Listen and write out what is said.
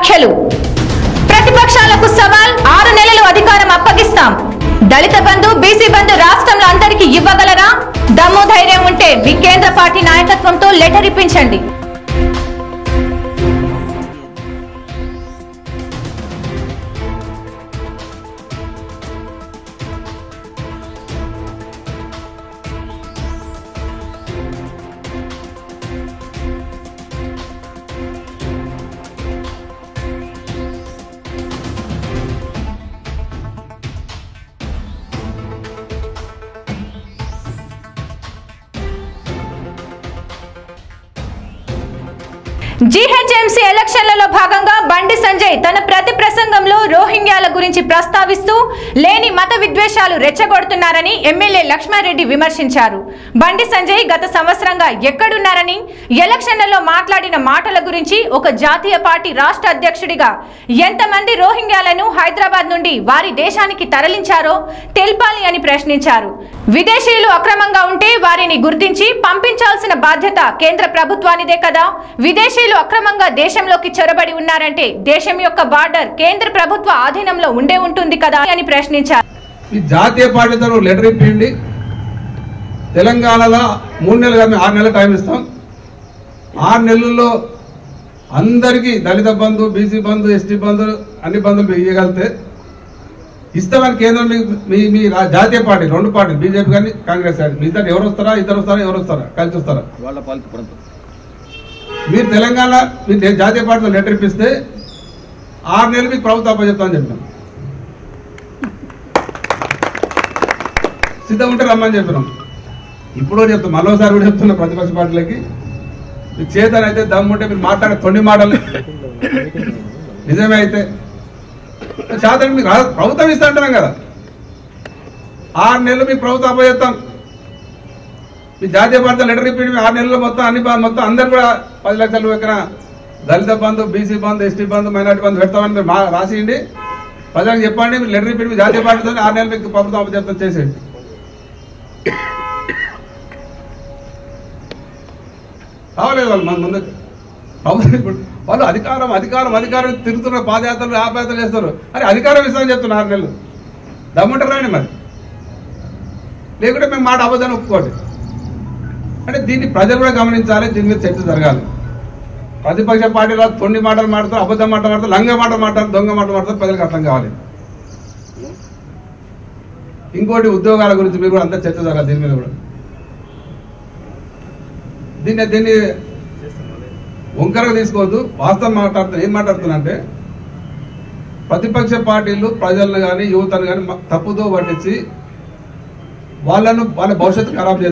వ్యాఖ్యలు ప్రతిపక్షాలకు సవాల్ ఆరు నెలలు అధికారం అప్పగిస్తాం దళిత బంధు బీసీ బంధు రాష్ట్రంలో అందరికీ ఇవ్వగలరా దమ్ము ధైర్యం ఉంటే మీ కేంద్ర పార్టీ నాయకత్వంతో లెటర్ ఇప్పించండి జీహెచ్ఎంసీ ఎలక్షన్లలో భాగంగా బండి సంజయ్ తన ప్రతి ప్రసంగంలో రోహింగ్యాల గురించి ప్రస్తావిస్తూ లేని మత విద్వేషాలు రెచ్చగొడుతున్నారని ఎమ్మెల్యే లక్ష్మారెడ్డి విమర్శించారు బండి సంజయ్ గత సంవత్సరంగా ఎక్కడున్నారని ఎలక్షన్లలో మాట్లాడిన మాటల గురించి ఒక జాతీయ పార్టీ రాష్ట్ర అధ్యక్షుడిగా ఎంతమంది రోహింగ్యాలను హైదరాబాద్ నుండి వారి దేశానికి తరలించారో తెల్పాలి అని ప్రశ్నించారు విదేశీయులు అక్రమంగా ఉంటే వారిని గుర్తించి పంపించాల్సిన బాధ్యత కేంద్ర ప్రభుత్వానిదే కదా విదేశీయులు అక్రమంగా దేశంలోకి చొరబడి ఉన్నారంటే దేశం యొక్క బార్డర్ కేంద్ర ప్రభుత్వ ఆధీనంలో ఉండే ఉంటుంది కదా అని ప్రశ్నించారు ఈ జాతీయ పార్టీతో నువ్వు లెటర్ ఇప్పిండి తెలంగాణలో మూడు నెలలు కాదు మేము ఆరు నెలలు టైం ఇస్తాం ఆరు నెలల్లో అందరికీ దళిత బంధు బీసీ బంధు ఎస్టీ బంధు అన్ని బంధువులు మీరు ఇవ్వగలిగితే ఇస్తామని కేంద్రం మీకు మీ మీ రా- జాతీయ పార్టీ రెండు పార్టీలు బీజేపీ కానీ కాంగ్రెస్ కానీ మీ ఇద్దరు ఎవరు వస్తారా ఇద్దరు వస్తారా ఎవరు వస్తారా కలిసి వస్తారా వాళ్ళ పాలిత ప్రాంతం మీరు తెలంగాణ మీ దే- జాతీయ పార్టీలో లెటర్ ఇప్పిస్తే ఆరు నెలలు మీకు ప్రభుత్వం అప్పచెప్తామని చెప్పినాం సిద్ధం ఉంటే రమ్మని చెప్పినాం ఇప్పుడు కూడా చెప్తాం మరోసారి కూడా చెప్తున్నా ప్రతిపక్ష పార్టీలకి మీ చేతనైతే దమ్ముంటే మీరు మాట్లాడే తొండి మాటలు నిజమే అయితే శాతం మీకు రా- ప్రభుత్వం ఇస్తా అంటున్నాం కదా ఆరు నెలలు మీకు ప్రభుత్వం అప్పచెప్తాం మీ జాతీయ పార్టీ లెటర్ ఇప్పిండి ఆరు నెలల్లో మొత్తం అన్ని బా- మొత్తం అందరు కూడా పది లక్షలు ఎక్కడ Dalit Bandhu BC Bandhu ST Bandhu minority Bandhu పెడతామని మీరు మా- రాసియండి ప్రజలకు చెప్పండి మీరు లెటర్ ఇప్పిండి మీ జాతీయ పార్టీతో ఆరు నెలలు మీకు ప్రభుత్వం అప్పచెప్తాం చేసేయండి కావలేదు వాళ్ళు మన ముందుకు ప్రభుత్వం ఇప్పుడు వాళ్ళు అధికారం అధికారం అధికారం తిరుగుతున్న పాదయాత్రలు ఆపయాత్రలు చేస్తారు అరే అధికారం ఇస్తామని చెప్తున్నారు ఆరు నెలలు దమ్ముంటారా అండి మరి లేకుంటే మేము మాట అబద్ధాన్ని ఒప్పుకోండి అంటే దీన్ని ప్రజలు కూడా గమనించాలి దీని మీద చర్చ జరగాలి ప్రతిపక్ష పార్టీలో తొండి మాటలు మాడతారు అబద్ధం మాట మాడతారు లంగ మాట మాట్లాడతారు దొంగ మాట మాడతారు ప్రజలకు అర్థం కావాలి ఇంకోటి ఉద్యోగాల గురించి మీరు కూడా అంతా చర్చ జరగాలి దీని మీద కూడా దీన్ని దీన్ని వంకరగా తీసుకోవద్దు వాస్తవం మాట్లాడుతున్నా ఏం మాట్లాడుతున్నా అంటే ప్రతిపక్ష పార్టీలు ప్రజలను కానీ యువతను కానీ తప్పుదో పట్టించి వాళ్ళను వాళ్ళ భవిష్యత్తు ఖరాబ్ చేస్తారు